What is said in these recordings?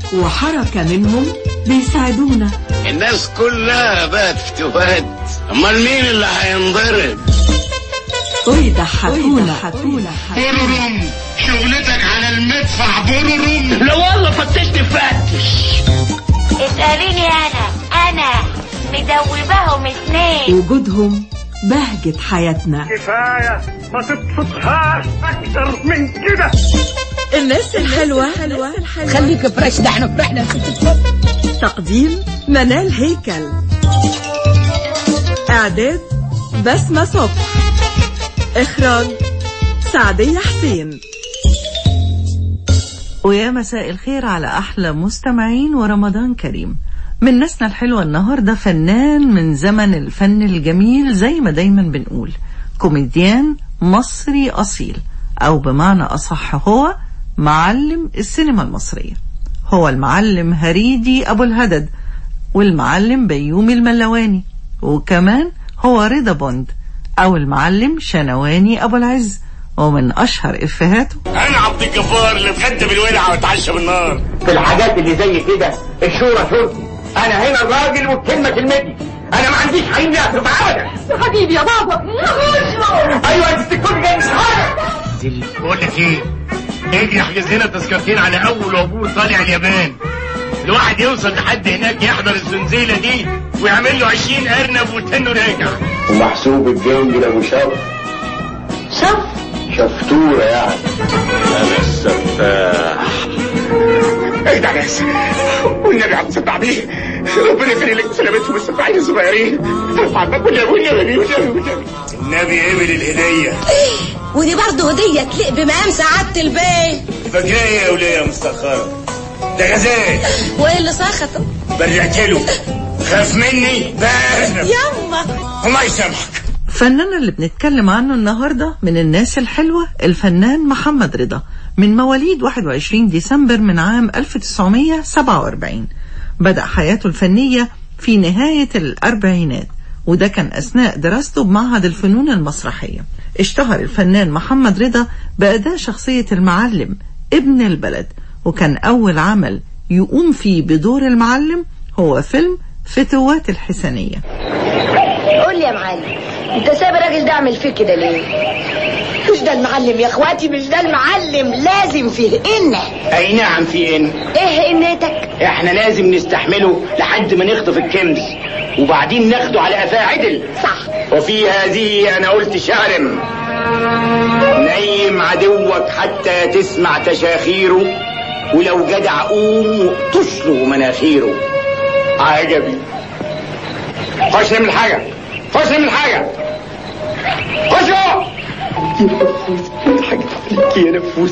وحركة منهم بيساعدونا الناس كلها بقت فتوات امال مين اللي هينضرب ويضحكونا بررم شغلتك على المدفع بررم لا والله فتشني فتش اسأليني أنا أنا مدوباهم اتنين وجودهم بهجة حياتنا كفاية ما تبسطهاش أكتر من كده الناس الحلوة خليك فريش ده احنا فرحنا تقديم منال هيكل إعداد بسمة صبح إخراج سعدية حسين ويا مساء الخير على أحلى مستمعين ورمضان كريم من ناسنا الحلوة النهاردة فنان من زمن الفن الجميل زي ما دايما بنقول كوميديان مصري أصيل أو بمعنى أصح هو معلم السينما المصرية هو المعلم هريدي أبو الهدد والمعلم بيومي الملواني وكمان هو رضا بوند أو المعلم شنواني أبو العز ومن أشهر إفهاته انا عبد الجبار اللي اتغدى بالولعه واتعشى بالنار في الحاجات اللي زي كده الشورى شرطي انا هنا الراجل والكلمه كلمتي انا ما عنديش حريم يا ابدا حبيبي يا بابا ايوه انت تكون جاي مش حاجه بقول لك ايه اجي احجز لنا تذكرتين على اول عبور طالع اليابان الواحد يوصل لحد هناك يحضر الزنزيلة دي ويعمل له 20 ارنب وتنه راجع ومحسوب الجنج لابو شرف شوف شفتوره يعني انا السفاح ايه ده يا ناس والنبي عم تسبع بيه ربنا يخلي لك سلامتهم السفاحين الصغيرين عم بقول يا ابويا والنبي والنبي والنبي النبي قبل الهديه ودي برضه هدية تليق بمقام سعادة البيت فاكرة ايه يا وليه مسخرة ده غزال وايه اللي سخطه برجعت له خاف مني بارنب يما الله يسامحك فنان اللي بنتكلم عنه النهاردة من الناس الحلوة الفنان محمد رضا من مواليد 21 ديسمبر من عام 1947 بدأ حياته الفنية في نهاية الأربعينات وده كان أثناء دراسته بمعهد الفنون المسرحية اشتهر الفنان محمد رضا بأداء شخصية المعلم ابن البلد وكان أول عمل يقوم فيه بدور المعلم هو فيلم فتوات الحسنية قول لي يا معلم انت سايب الراجل ده اعمل فيه كده ليه مش ده المعلم يا اخواتي مش ده المعلم لازم فيه ان اي نعم في ان ايه انتك احنا لازم نستحمله لحد ما نخطف الكنز وبعدين ناخده على قفاه عدل صح وفي هذه انا قلت شعر نيم عدوك حتى تسمع تشاخيره ولو جدع قوم تصله مناخيره عجبي خش من حاجة خش من حاجة خشوا يا نفوس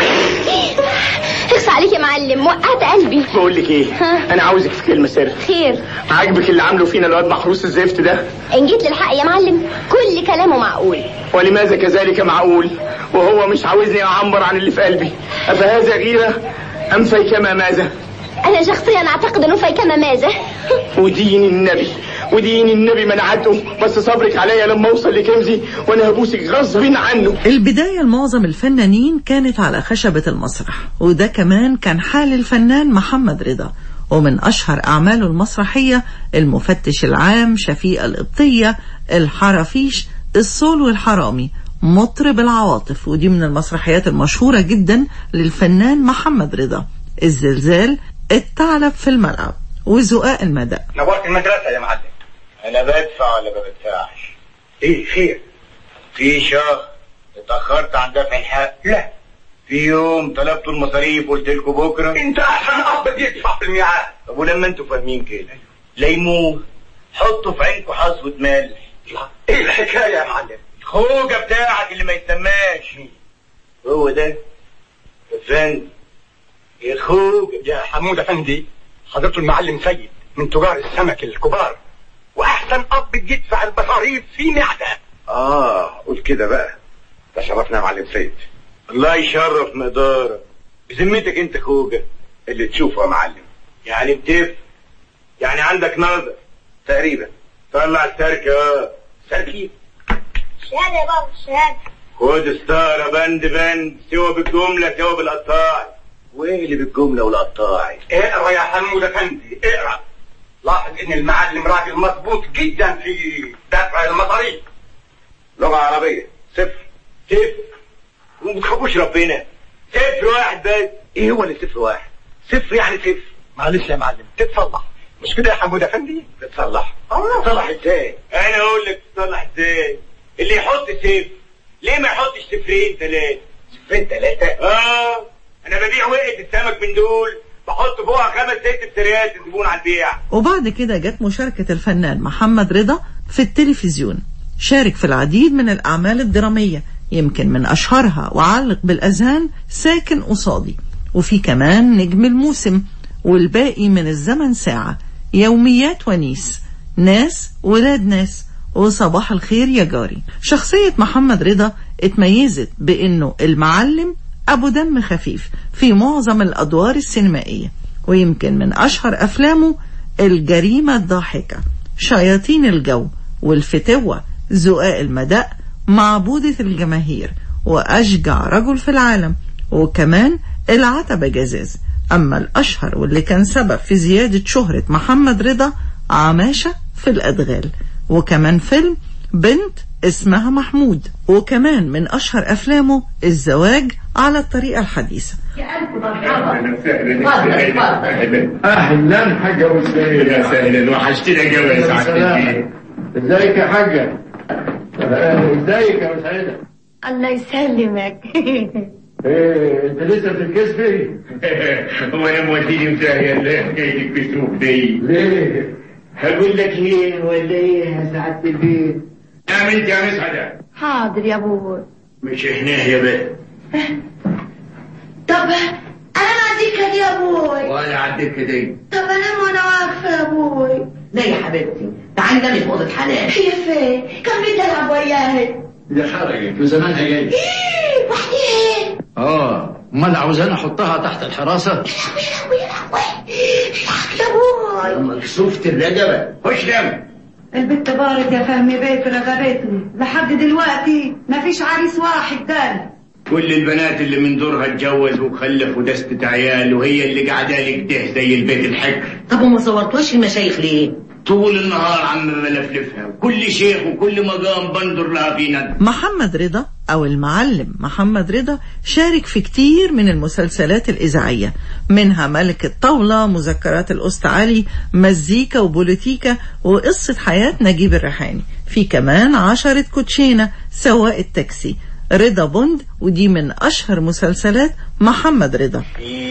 اخس عليك يا معلم وقعت قلبي بقول لك ايه ها؟ انا عاوزك في كلمة سر خير عاجبك اللي عامله فينا الواد محروس الزفت ده ان جيت للحق يا معلم كل كلامه معقول ولماذا كذلك معقول وهو مش عاوزني اعبر عن اللي في قلبي افهذا غيرة ام فيكما ماذا انا شخصيا اعتقد انه فايكما ماذا ودين النبي ودين النبي منعته بس صبرك عليا لما اوصل لكنزي وانا هبوسك غصب عنه البداية لمعظم الفنانين كانت على خشبة المسرح وده كمان كان حال الفنان محمد رضا ومن أشهر أعماله المسرحية المفتش العام شفيقة القبطية الحرافيش الصول والحرامي مطرب العواطف ودي من المسرحيات المشهورة جدا للفنان محمد رضا الزلزال الثعلب في الملعب وزقاق المدى نورت المدرسة يا معلم انا بدفع ولا ما بدفعش ايه خير في شهر اتأخرت عن دفع الحق لا في يوم طلبتوا المصاريف قلت لكم بكرة انت احسن اب بيدفع في الميعاد طب ولما انتوا فاهمين كده ليمون حطوا في عينكم حصوة ملح ايه الحكاية يا معلم الخوجة بتاعك اللي ما يسماش هو ده افندي يا خوجة يا حمود افندي حضرته المعلم سيد من تجار السمك الكبار واحسن اب بيدفع المصاريف في معده اه قول كده بقى تشرفنا يا معلم سيد الله يشرف مقدارك بذمتك انت خوجة اللي تشوفه يا معلم يعني بتف يعني عندك نظر تقريبا طلع التركة اه سركي شهادة يا بابا شهادة خد ستارة بند بند سوى بالجملة سوى بالقطاع وايه اللي بالجمله والقطاعي اقرا يا حمود افندي اقرا لاحظ ان المعلم راجل مظبوط جدا في دفع المصاريف لغه عربيه صفر صفر وما بتخافوش ربنا صفر واحد بس ايه هو اللي صفر واحد صفر يعني صفر معلش يا معلم تتصلح مش كده يا حمود افندي تتصلح اه تصلح ازاي انا اقول لك تصلح ازاي اللي يحط صفر ليه ما يحطش صفرين ثلاثه صفرين ثلاثه اه انا ببيع وقت السمك من دول بحط فوقها خمس ست بسريات الزبون على البيع وبعد كده جت مشاركة الفنان محمد رضا في التلفزيون شارك في العديد من الأعمال الدرامية يمكن من أشهرها وعلق بالأذهان ساكن قصادي وفي كمان نجم الموسم والباقي من الزمن ساعة يوميات ونيس ناس ولاد ناس وصباح الخير يا جاري شخصية محمد رضا اتميزت بأنه المعلم أبو دم خفيف في معظم الأدوار السينمائية ويمكن من أشهر أفلامه الجريمة الضاحكة شياطين الجو والفتوة زقاق المداء معبودة الجماهير وأشجع رجل في العالم وكمان العتبة جزاز أما الأشهر واللي كان سبب في زيادة شهرة محمد رضا عماشة في الأدغال وكمان فيلم بنت اسمها محمود وكمان من أشهر أفلامه الزواج على الطريقة الحديثة اهلا حاجه وسهلا يا سهلا وحشتنا قوي يا سعاده الدين ازيك يا حاجة ازيك يا مسعدة الله يسلمك ايه انت لسه في الكسبي هو انا موديني وزاهي اللي حكايه الكسوف دي ليه هقول لك ايه ولا ايه يا سعادة البيت نعم انت يا مسعده حاضر يا ابوي مش هنا يا بيه طب انا معديك يا ابوي ولا عديت كده طب انام وانا واقفه يا ابوي لا يا حبيبتي تعالي نامي في اوضه حنان هي فين كان بدي العب وياها دي خرجت وزمانها جاي ايه وحدي اه امال عاوزاني احطها تحت الحراسة يا لهوي يا لهوي يا ابوي مكسوفة الرقبة خش نام البت بارد يا فهمي بيت رغبتني لحد دلوقتي مفيش عريس واحد داني كل البنات اللي من دورها اتجوز وخلف ودست عيال وهي اللي قاعده لك ده زي البيت الحجر طب وما صورتوش المشايخ ليه طول النهار عم بلفلفها وكل شيخ وكل مقام بندر لها في ند محمد رضا أو المعلم محمد رضا شارك في كتير من المسلسلات الإذاعية منها ملك الطاولة مذكرات الأسط علي مزيكا وبوليتيكا وقصة حياة نجيب الريحاني في كمان عشرة كوتشينة سواق التاكسي رضا بوند ودي من أشهر مسلسلات محمد رضا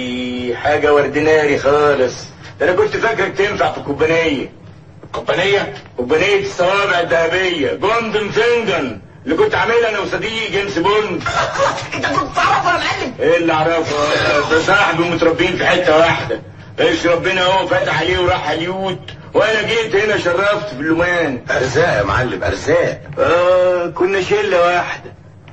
في حاجه وردناري خالص ده انا كنت فاكرك تنفع في الكوبانيه الكوبانيه كوبانيه الصوابع الذهبيه جولدن فينجن اللي كنت عاملها انا وصديقي جيمس بوند انت كنت تعرفه يا معلم ايه اللي اعرفه ده صاحبي متربيين في حته واحده ايش ربنا هو فتح عليه وراح اليوت وانا جيت هنا شرفت في اللومان ارزاق يا معلم ارزاق اه كنا شله واحده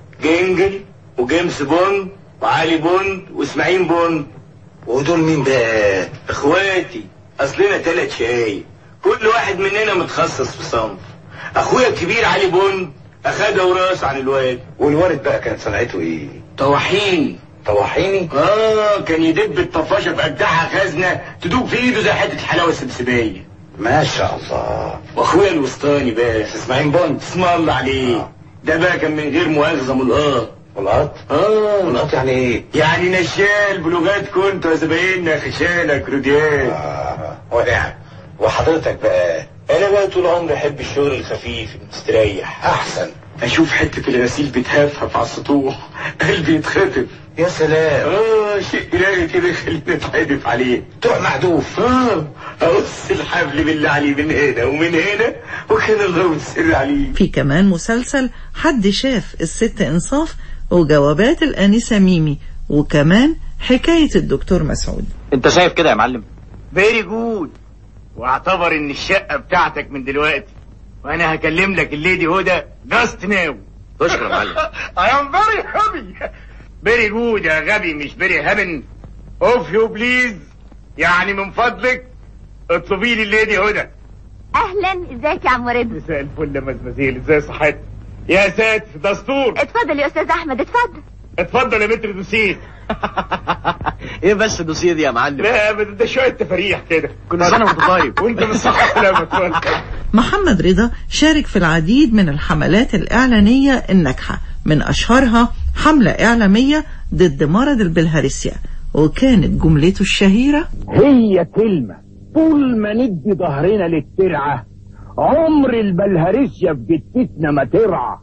جنجل وجيمس بوند وعلي بوند واسماعيل بوند ودول مين بقى اخواتي اصلنا تلات شاي كل واحد مننا متخصص في صنف اخويا الكبير علي بوند اخدها وراس عن الواد والوالد بقى كانت صنعته ايه طواحيني طواحيني اه كان يدب الطفاشه في اجدعها خزنه تدوب في ايده زي حته حلاوه سبسبيه ما شاء الله واخويا الوسطاني بقى اسماعيل بوند اسم الله عليه ده بقى كان من غير مؤاخذه ملقاط ملقاط؟ اه ملقاط يعني ايه؟ يعني نشال بلغات كنت وزبايننا خشانه كروديان اه ونعم وحضرتك بقى انا بقى طول عمري احب الشغل الخفيف المستريح احسن اشوف حته الغسيل بتهفهف على السطوح قلبي يتخطف يا سلام اه شيء الهي كده يخليني اتحدف عليه تروح معدوف اه اقص الحبل بالله عليه من هنا ومن هنا وكان الله السر عليه في كمان مسلسل حد شاف الست إنصاف وجوابات الآنسة ميمي وكمان حكاية الدكتور مسعود انت شايف كده يا معلم فيري جود واعتبر ان الشقه بتاعتك من دلوقتي وانا هكلم لك الليدي هدى جاست ناو تشكر يا معلم I am very happy فيري جود يا غبي مش فيري هابن اوف يو بليز يعني من فضلك اطلبي لي الليدي هدى اهلا ازيك يا عم رضا مساء الفل يا مزمزيل ازاي صحتك يا سات دستور اتفضل يا استاذ احمد اتفضل اتفضل يا متر دوسيت ايه بس دوسيه دي يا معلم لا بس ده شويه تفاريح كده كل سنه وانت طيب وانت بالصحه لما اتفضل محمد رضا شارك في العديد من الحملات الإعلانية الناجحة من أشهرها حملة إعلامية ضد مرض البلهارسيا وكانت جملته الشهيرة هي كلمة طول ما ندي ظهرنا للترعة عمر البلهارسيا في جتتنا ما ترعى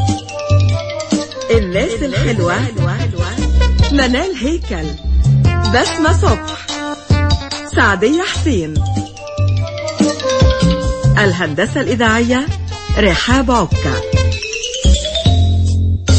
الناس الحلوة منال هيكل بسمة صبح سعدية حسين الهندسة الإذاعية رحاب عكا